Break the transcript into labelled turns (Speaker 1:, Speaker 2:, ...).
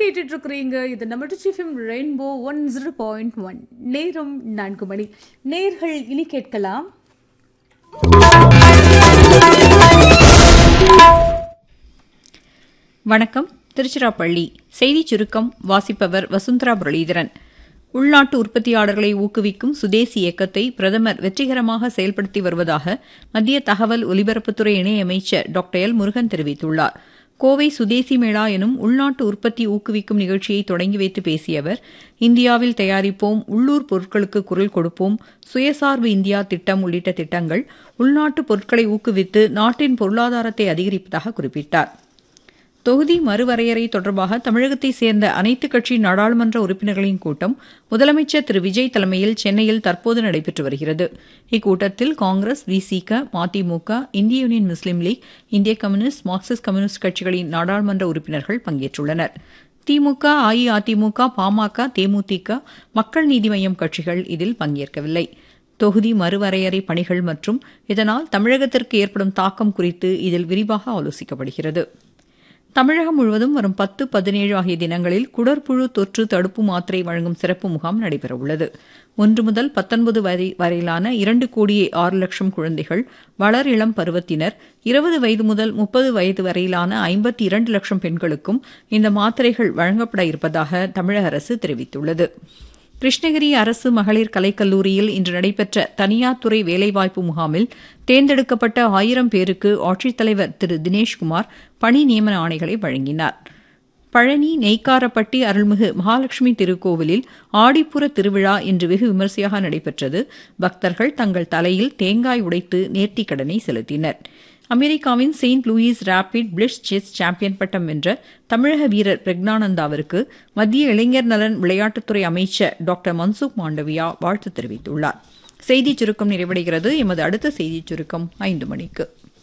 Speaker 1: கேட்டுட்டு இருக்கிறீங்க இது நம்ம டிச்சிஃபிம் Rainbow one zero point one நேரம் நான்கு மணி நேர்கள் இனி கேட்கலாம்
Speaker 2: வணக்கம் திருச்சிராப்பள்ளி செய்திச் சுருக்கம் வாசிப்பவர் வசுந்தரா முரளீதரன் உள்நாட்டு உற்பத்தியாளர்களை ஊக்குவிக்கும் சுதேசி இயக்கத்தை பிரதமர் வெற்றிகரமாக செயல்படுத்தி வருவதாக மத்திய தகவல் ஒலிபரப்புத்துறை இணையமைச்சர் டாக்டர் எல் முருகன் தெரிவித்துள்ளார் கோவை சுதேசி மேளா எனும் உள்நாட்டு உற்பத்தி ஊக்குவிக்கும் நிகழ்ச்சியை தொடங்கி வைத்து பேசிய அவர் இந்தியாவில் தயாரிப்போம் உள்ளூர் பொருட்களுக்கு குரல் கொடுப்போம் சுயசார்பு இந்தியா திட்டம் உள்ளிட்ட திட்டங்கள் உள்நாட்டு பொருட்களை ஊக்குவித்து நாட்டின் பொருளாதாரத்தை அதிகரிப்பதாக குறிப்பிட்டார் தொகுதி மறுவரையறை தொடர்பாக தமிழகத்தை சேர்ந்த அனைத்துக் கட்சி நாடாளுமன்ற உறுப்பினர்களின் கூட்டம் முதலமைச்சர் திரு விஜய் தலைமையில் சென்னையில் தற்போது நடைபெற்று வருகிறது இக்கூட்டத்தில் காங்கிரஸ் விசிக மதிமுக இந்திய யூனியன் முஸ்லீம் லீக் இந்திய கம்யூனிஸ்ட் மார்க்சிஸ்ட் கம்யூனிஸ்ட் கட்சிகளின் நாடாளுமன்ற உறுப்பினர்கள் பங்கேற்றுள்ளனர் திமுக அஇஅதிமுக பாமக தேமுதிக மக்கள் நீதி மய்யம் கட்சிகள் இதில் பங்கேற்கவில்லை தொகுதி மறுவரையறை பணிகள் மற்றும் இதனால் தமிழகத்திற்கு ஏற்படும் தாக்கம் குறித்து இதில் விரிவாக ஆலோசிக்கப்படுகிறது தமிழகம் முழுவதும் வரும் பத்து பதினேழு ஆகிய தினங்களில் குடற்புழு தொற்று தடுப்பு மாத்திரை வழங்கும் சிறப்பு முகாம் நடைபெறவுள்ளது ஒன்று முதல் பத்தொன்பது வரை வரையிலான இரண்டு கோடியே ஆறு லட்சம் குழந்தைகள் வளர் இளம் பருவத்தினர் இருபது வயது முதல் முப்பது வயது வரையிலான ஐம்பத்தி இரண்டு லட்சம் பெண்களுக்கும் இந்த மாத்திரைகள் வழங்கப்பட இருப்பதாக தமிழக அரசு தெரிவித்துள்ளது கிருஷ்ணகிரி அரசு மகளிர் கலைக்கல்லூரியில் இன்று நடைபெற்ற தனியார் துறை வேலைவாய்ப்பு முகாமில் தேர்ந்தெடுக்கப்பட்ட ஆயிரம் பேருக்கு ஆட்சித்தலைவர் திரு தினேஷ்குமார் பணி நியமன ஆணைகளை வழங்கினார் பழனி நெய்க்காரப்பட்டி அருள்மிகு மகாலட்சுமி திருக்கோவிலில் ஆடிப்புற திருவிழா இன்று வெகு விமரிசையாக நடைபெற்றது பக்தர்கள் தங்கள் தலையில் தேங்காய் உடைத்து நேர்த்திக்கடனை செலுத்தினர் அமெரிக்காவின் Saint Louis rapid blitz chess champion பட்டம் வென்ற தமிழக வீரர் பிரக்னானந்தாவிற்கு மத்திய இளைஞர் நலன் விளையாட்டுத்துறை அமைச்சர் டாக்டர் மன்சுக் மாண்டவியா வாழ்த்து தெரிவித்துள்ளார் செய்திச் சுருக்கம் நிறைவடைகிறது எமது அடுத்த செய்திச் சுருக்கம் ஐந்து மணிக்கு